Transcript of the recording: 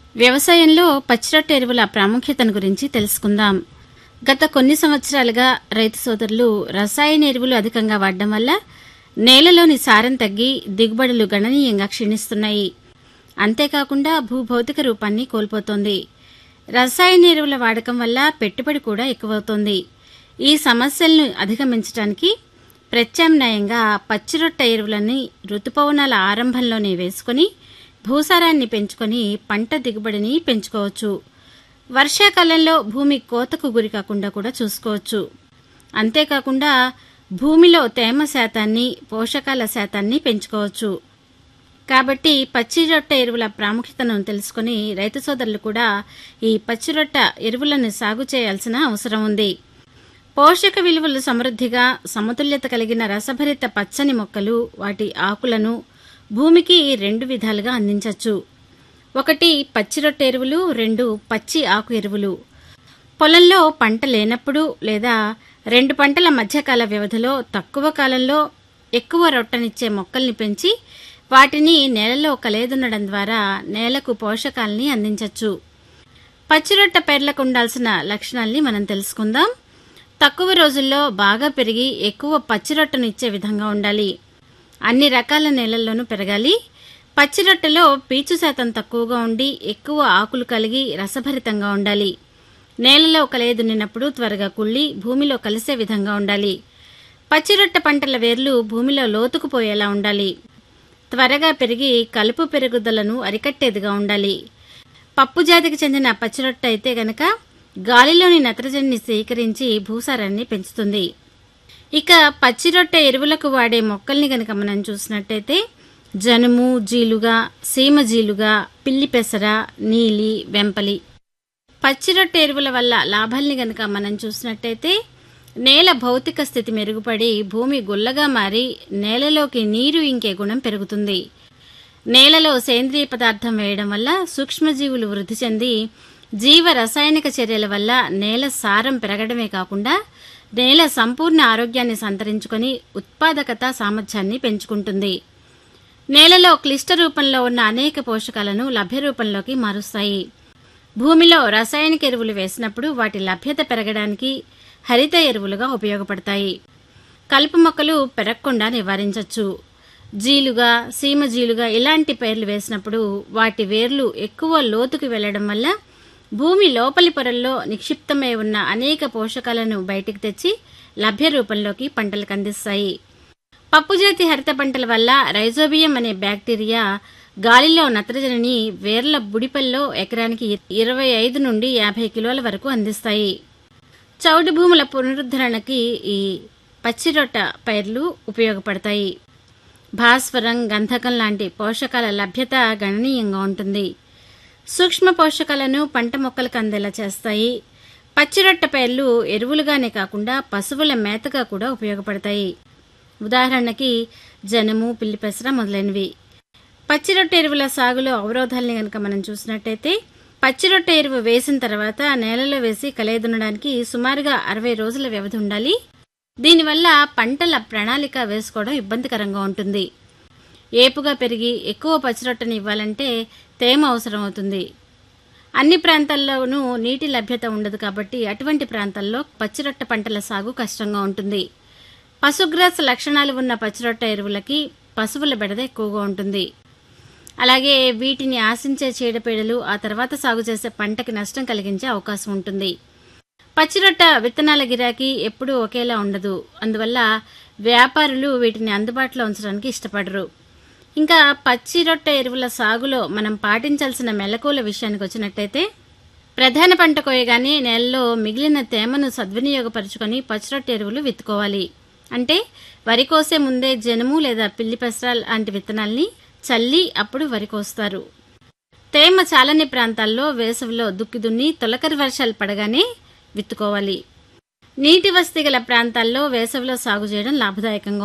వ్యవసాయంలో పచ్చిరొట్ట ఎరువుల ప్రాముఖ్యతను గురించి తెలుసుకుందాం గత కొన్ని సంవత్సరాలుగా రైతు సోదరులు రసాయన ఎరువులు అధికంగా వాడడం వల్ల నేలలోని సారం తగ్గి దిగుబడులు గణనీయంగా క్షీణిస్తున్నాయి అంతేకాకుండా భూభౌతిక రూపాన్ని కోల్పోతోంది రసాయన ఎరువుల వాడకం వల్ల పెట్టుబడి కూడా ఎక్కువవుతోంది ఈ సమస్యలను అధిగమించడానికి ప్రత్యామ్నాయంగా పచ్చిరొట్ట ఎరువులని ఋతుపవనాల ఆరంభంలోనే వేసుకుని భూసారాన్ని పెంచుకొని పంట దిగుబడిని పెంచుకోవచ్చు వర్షాకాలంలో భూమి కోతకు గురి కాకుండా కూడా చూసుకోవచ్చు అంతేకాకుండా భూమిలో తేమ శాతాన్ని పోషకాల శాతాన్ని పెంచుకోవచ్చు కాబట్టి పచ్చిరొట్ట ఎరువుల ప్రాముఖ్యతను తెలుసుకుని రైతు సోదరులు కూడా ఈ పచ్చిరొట్ట ఎరువులను సాగు చేయాల్సిన అవసరం ఉంది పోషక విలువలు సమృద్ధిగా సమతుల్యత కలిగిన రసభరిత పచ్చని మొక్కలు వాటి ఆకులను భూమికి రెండు విధాలుగా అందించవచ్చు ఒకటి పచ్చిరొట్ట ఎరువులు రెండు పచ్చి ఆకు ఎరువులు పొలంలో పంట లేనప్పుడు లేదా రెండు పంటల మధ్యకాల వ్యవధిలో తక్కువ కాలంలో ఎక్కువ రొట్టనిచ్చే మొక్కల్ని పెంచి వాటిని నేలలో కలేదున్నడం ద్వారా నేలకు పోషకాల్ని అందించవచ్చు పచ్చిరొట్ట పేర్లకు ఉండాల్సిన లక్షణాల్ని మనం తెలుసుకుందాం తక్కువ రోజుల్లో బాగా పెరిగి ఎక్కువ పచ్చిరొట్టను ఇచ్చే విధంగా ఉండాలి అన్ని రకాల నేలల్లోనూ పెరగాలి పచ్చిరొట్టెలో పీచు శాతం తక్కువగా ఉండి ఎక్కువ ఆకులు కలిగి రసభరితంగా ఉండాలి నేలలో కలయదున్నినప్పుడు త్వరగా కుళ్ళి భూమిలో కలిసే విధంగా ఉండాలి పచ్చిరొట్ట పంటల వేర్లు భూమిలో లోతుకుపోయేలా ఉండాలి త్వరగా పెరిగి కలుపు పెరుగుదలను అరికట్టేదిగా ఉండాలి పప్పు జాతికి చెందిన పచ్చిరొట్ట అయితే గనక గాలిలోని నత్రజనిని సేకరించి భూసారాన్ని పెంచుతుంది ఇక పచ్చిరొట్టె ఎరువులకు వాడే మొక్కల్ని గనక మనం చూసినట్టయితే జనుము జీలుగా సీమ జీలుగా పిల్లి పెసర నీలి వెంపలి పచ్చిరొట్టె ఎరువుల వల్ల లాభాల్ని గనక మనం చూసినట్టయితే నేల భౌతిక స్థితి మెరుగుపడి భూమి గుల్లగా మారి నేలలోకి నీరు ఇంకే గుణం పెరుగుతుంది నేలలో సేంద్రియ పదార్థం వేయడం వల్ల సూక్ష్మజీవులు వృద్ధి చెంది జీవ రసాయనిక చర్యల వల్ల నేల సారం పెరగడమే కాకుండా నేల సంపూర్ణ ఆరోగ్యాన్ని సంతరించుకొని ఉత్పాదకత సామర్థ్యాన్ని పెంచుకుంటుంది నేలలో క్లిష్ట రూపంలో ఉన్న అనేక పోషకాలను లభ్య రూపంలోకి మారుస్తాయి భూమిలో రసాయనిక ఎరువులు వేసినప్పుడు వాటి లభ్యత పెరగడానికి హరిత ఎరువులుగా ఉపయోగపడతాయి కలుపు మొక్కలు పెరగకుండా నివారించవచ్చు జీలుగా సీమ జీలుగా ఇలాంటి పేర్లు వేసినప్పుడు వాటి వేర్లు ఎక్కువ లోతుకు వెళ్లడం వల్ల భూమి లోపలి పొరల్లో నిక్షిప్తమై ఉన్న అనేక పోషకాలను బయటికి తెచ్చి లభ్య రూపంలోకి పంటలకు అందిస్తాయి పప్పుజాతి హరిత పంటల వల్ల రైజోబియం అనే బ్యాక్టీరియా గాలిలో నత్రజనిని వేర్ల బుడిపల్లో ఎకరానికి ఇరవై ఐదు నుండి యాభై కిలోల వరకు అందిస్తాయి చౌడు భూముల పునరుద్ధరణకి ఈ పచ్చిరొట్ట పైర్లు ఉపయోగపడతాయి భాస్వరం గంధకం లాంటి పోషకాల లభ్యత గణనీయంగా ఉంటుంది సూక్ష్మ పోషకాలను పంట మొక్కలకు అందేలా చేస్తాయి పచ్చిరొట్ట పైర్లు ఎరువులుగానే కాకుండా పశువుల మేతగా కూడా ఉపయోగపడతాయి ఉదాహరణకి జనము పిల్లి పెసర మొదలైనవి పచ్చిరొట్ట ఎరువుల సాగులో అవరోధాలని గనక మనం చూసినట్టయితే పచ్చిరొట్ట ఎరువు వేసిన తర్వాత నేలలో వేసి కలయదున్నడానికి సుమారుగా అరవై రోజుల వ్యవధి ఉండాలి దీనివల్ల పంటల ప్రణాళిక వేసుకోవడం ఇబ్బందికరంగా ఉంటుంది ఏపుగా పెరిగి ఎక్కువ పచ్చిరొట్టని ఇవ్వాలంటే తేమ అవసరం అవుతుంది అన్ని ప్రాంతాల్లోనూ నీటి లభ్యత ఉండదు కాబట్టి అటువంటి ప్రాంతాల్లో పచ్చిరొట్ట పంటల సాగు కష్టంగా ఉంటుంది పశుగ్రాస లక్షణాలు ఉన్న పచ్చిరొట్ట ఎరువులకి పశువుల బెడద ఎక్కువగా ఉంటుంది అలాగే వీటిని ఆశించే చీడపీడలు ఆ తర్వాత సాగు చేసే పంటకి నష్టం కలిగించే అవకాశం ఉంటుంది పచ్చిరొట్ట విత్తనాల గిరాకీ ఎప్పుడూ ఒకేలా ఉండదు అందువల్ల వ్యాపారులు వీటిని అందుబాటులో ఉంచడానికి ఇష్టపడరు ఇంకా పచ్చిరొట్ట ఎరువుల సాగులో మనం పాటించాల్సిన మెలకువల విషయానికి వచ్చినట్టయితే ప్రధాన పంట కోయగానే నేలలో మిగిలిన తేమను సద్వినియోగపరుచుకొని పచ్చిరొట్ట ఎరువులు విత్తుకోవాలి అంటే వరి కోసే ముందే జనుము లేదా పిల్లి పెసర లాంటి విత్తనాల్ని చల్లి అప్పుడు వరి కోస్తారు తేమ చాలని ప్రాంతాల్లో వేసవిలో దుక్కి దున్ని తొలకరి వర్షాలు పడగానే విత్తుకోవాలి నీటి వసతి గల ప్రాంతాల్లో వేసవిలో సాగు చేయడం లాభదాయకంగా